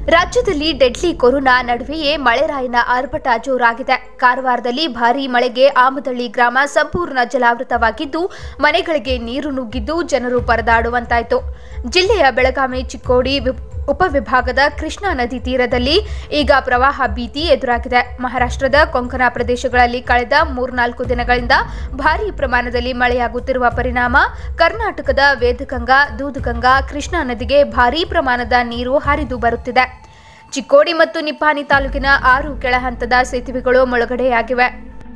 ರಾಜ್ಯದಲ್ಲಿ deadly corona ನಡುವೆಯೇ ಮಳೆರಾಯಿನ ಆರ್ಭಟ ಜೋರಾಗಿದೆ ಕಾರವಾರದಲ್ಲಿ ಭಾರೀ ಮಳೆಗೆ ಆಮದಳ್ಳಿ ಗ್ರಾಮ ಸಂಪೂರ್ಣ ಜಲಾವೃತವಾಗಿದ್ದು ಮನೆಗಳಿಗೆ ನೀರು ನುಗ್ಗಿದ್ದು ಜನರು ಪರದಾಡುವಂತಾಯಿತು ಜಿಲ್ಲೆಯ ಬೆಳಗಾವಿ ಚಿಕ್ಕೋಡಿ ವಿ- ಉಪವಿಭಾಗದ ಕೃಷ್ಣಾ ನದಿ ತೀರದಲ್ಲಿ ಈಗ ಪ್ರವಾಹ ಭೀತಿ ಎದುರಾಗಿದೆ ಮಹಾರಾಷ್ಟ್ರದ ಕೊಂಕಣ ಪ್ರದೇಶಗಳಲ್ಲಿ ಕಳೆದ ಮೂರ್ನಾಲ್ಕು ದಿನಗಳಿಂದ ಭಾರೀ ಪ್ರಮಾಣದಲ್ಲಿ ಮಳೆಯಾಗುತ್ತಿರುವ ಪರಿಣಾಮ ಕರ್ನಾಟಕದ ವೇದಗಂಗಾ ದೂದಗಂಗಾ ಕೃಷ್ಣಾ ನದಿಗೆ ಭಾರೀ ಪ್ರಮಾಣದ ನೀರು ಹರಿದು ಬರುತ್ತಿದೆ ಚಿಕ್ಕೋಡಿ ಮತ್ತು ನಿಪ್ಪಾಣಿ ತಾಲೂಕಿನ ಆರು ಕೆಳಹಂತದ ಸೇತುವೆಗಳು ಮುಳುಗಡೆಯಾಗಿವೆ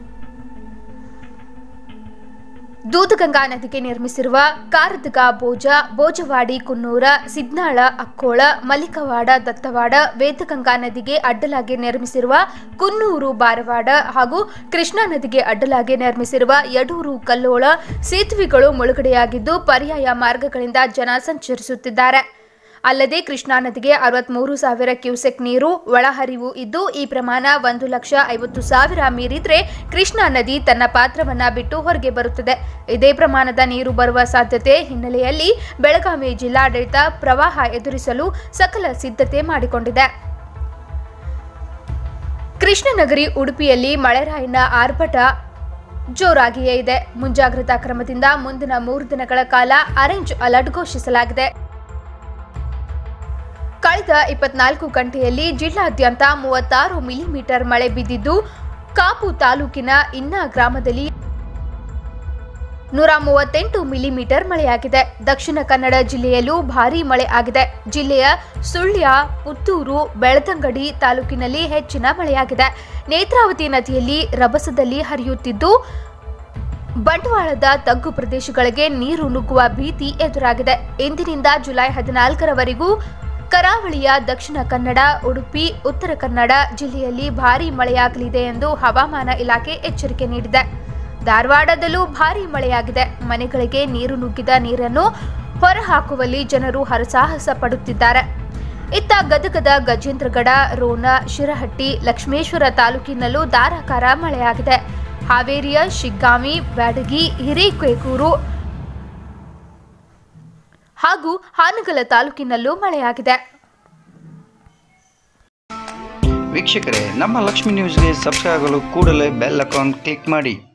ದೂದಗಂಗಾ ನದಿಗೆ ನಿರ್ಮಿಸಿರುವ ಕಾರದಗ ಬೋಜ ಬೋಜವಾಡಿ ಕುನ್ನೂರ ಸಿದ್ನಾಳ ಅಕ್ಕೋಳ ಮಲಿಕವಾಡ ದತ್ತವಾಡ ವೇದಗಂಗಾ ನದಿಗೆ ಅಡ್ಡಲಾಗಿ ನಿರ್ಮಿಸಿರುವ ಕುನ್ನೂರು ಬಾರವಾಡ ಹಾಗೂ ಕೃಷ್ಣಾ ನದಿಗೆ ಅಡ್ಡಲಾಗಿ ನಿರ್ಮಿಸಿರುವ ಯಡೂರು ಕಲ್ಲೋಳ ಸೇತುವೆಗಳು ಮುಳುಗಡೆಯಾಗಿದ್ದು ಪರ್ಯಾಯ ಮಾರ್ಗಗಳಿಂದ ಜನ ಸಂಚರಿಸುತ್ತಿದ್ದಾರೆ ಅಲ್ಲದೆ ಕೃಷ್ಣಾ ನದಿಗೆ ಅರವತ್ಮೂರು ಸಾವಿರ ಕ್ಯೂಸೆಕ್ ನೀರು ಒಳಹರಿವು ಇದ್ದು ಈ ಪ್ರಮಾಣ ಒಂದು ಲಕ್ಷ ಐವತ್ತು ಸಾವಿರ ಮೀರಿದ್ರೆ ಕೃಷ್ಣಾ ನದಿ ತನ್ನ ಪಾತ್ರವನ್ನ ಬಿಟ್ಟು ಹೊರಗೆ ಬರುತ್ತದೆ ಇದೇ ಪ್ರಮಾಣದ ನೀರು ಬರುವ ಸಾಧ್ಯತೆ ಹಿನ್ನೆಲೆಯಲ್ಲಿ ಬೆಳಗಾವಿ ಜಿಲ್ಲಾಡಳಿತ ಪ್ರವಾಹ ಎದುರಿಸಲು ಸಕಲ ಸಿದ್ಧತೆ ಮಾಡಿಕೊಂಡಿದೆ ಕೃಷ್ಣನಗರಿ ಉಡುಪಿಯಲ್ಲಿ ಮಳೆರಾಯಿನ ಆರ್ಭಟ ಜೋರಾಗಿಯೇ ಇದೆ ಮುಂಜಾಗ್ರತಾ ಕ್ರಮದಿಂದ ಮುಂದಿನ ಮೂರು ದಿನಗಳ ಕಾಲ ಆರೆಂಜ್ ಅಲರ್ಟ್ ಘೋಷಿಸಲಾಗಿದೆ ಕಳೆದ ಇಪ್ಪತ್ನಾಲ್ಕು ಗಂಟೆಯಲ್ಲಿ ಜಿಲ್ಲಾದ್ಯಂತ ಮೂವತ್ತಾರು ಮಿಲಿಮೀಟರ್ ಮಳೆ ಬಿದ್ದಿದ್ದು ಕಾಪು ತಾಲೂಕಿನ ಇನ್ನ ಗ್ರಾಮದಲ್ಲಿ ನೂರ ಮೂವತ್ತೆಂಟು ಮಿಲಿಮೀಟರ್ ಮಳೆಯಾಗಿದೆ ದಕ್ಷಿಣ ಕನ್ನಡ ಜಿಲ್ಲೆಯಲ್ಲೂ ಭಾರೀ ಮಳೆ ಆಗಿದೆ ಜಿಲ್ಲೆಯ ಸುಳ್ಯ ಪುತ್ತೂರು ಬೆಳತಂಗಡಿ ತಾಲೂಕಿನಲ್ಲಿ ಹೆಚ್ಚಿನ ಮಳೆಯಾಗಿದೆ ನೇತ್ರಾವತಿ ನದಿಯಲ್ಲಿ ರಭಸದಲ್ಲಿ ಹರಿಯುತ್ತಿದ್ದು ಬಂಟ್ವಾಳದ ತಗ್ಗು ಪ್ರದೇಶಗಳಿಗೆ ನೀರು ನುಗ್ಗುವ ಭೀತಿ ಎದುರಾಗಿದೆ ಇಂದಿನಿಂದ ಜುಲೈ ಹದಿನಾಲ್ಕರವರೆಗೂ ಕರಾವಳಿಯ ದಕ್ಷಿಣ ಕನ್ನಡ ಉಡುಪಿ ಉತ್ತರ ಕನ್ನಡ ಜಿಲ್ಲೆಯಲ್ಲಿ ಭಾರೀ ಮಳೆಯಾಗಲಿದೆ ಎಂದು ಹವಾಮಾನ ಇಲಾಖೆ ಎಚ್ಚರಿಕೆ ನೀಡಿದೆ ಧಾರವಾಡದಲ್ಲೂ ಭಾರೀ ಮಳೆಯಾಗಿದೆ ಮನೆಗಳಿಗೆ ನೀರು ನುಗ್ಗಿದ ನೀರನ್ನು ಹೊರಹಾಕುವಲ್ಲಿ ಜನರು ಹರಸಾಹಸ ಪಡುತ್ತಿದ್ದಾರೆ ಇತ್ತ ಗದಗದ ಗಜೇಂದ್ರಗಡ ರೋಣ ಶಿರಹಟ್ಟಿ ಲಕ್ಷ್ಮೇಶ್ವರ ತಾಲೂಕಿನಲ್ಲೂ ಧಾರಾಕಾರ ಮಳೆಯಾಗಿದೆ ಹಾವೇರಿಯ ಶಿಗ್ಗಾಂವಿ ಬ್ಯಾಡಗಿ ಹಿರೇಕೇಕೂರು ಹಾಗೂ ಹಾನಗಲ ತಾಲೂಕಿನಲ್ಲೂ ಮಳೆಯಾಗಿದೆ ವೀಕ್ಷಕರೇ ನಮ್ಮ ಲಕ್ಷ್ಮಿ ನ್ಯೂಸ್ಗೆ ಸಬ್ಸ್ಕ್ರೈಬ್ ಆಗಲು ಕೂಡಲೇ ಬೆಲ್ ಅಕೌಂಟ್ ಕ್ಲಿಕ್ ಮಾಡಿ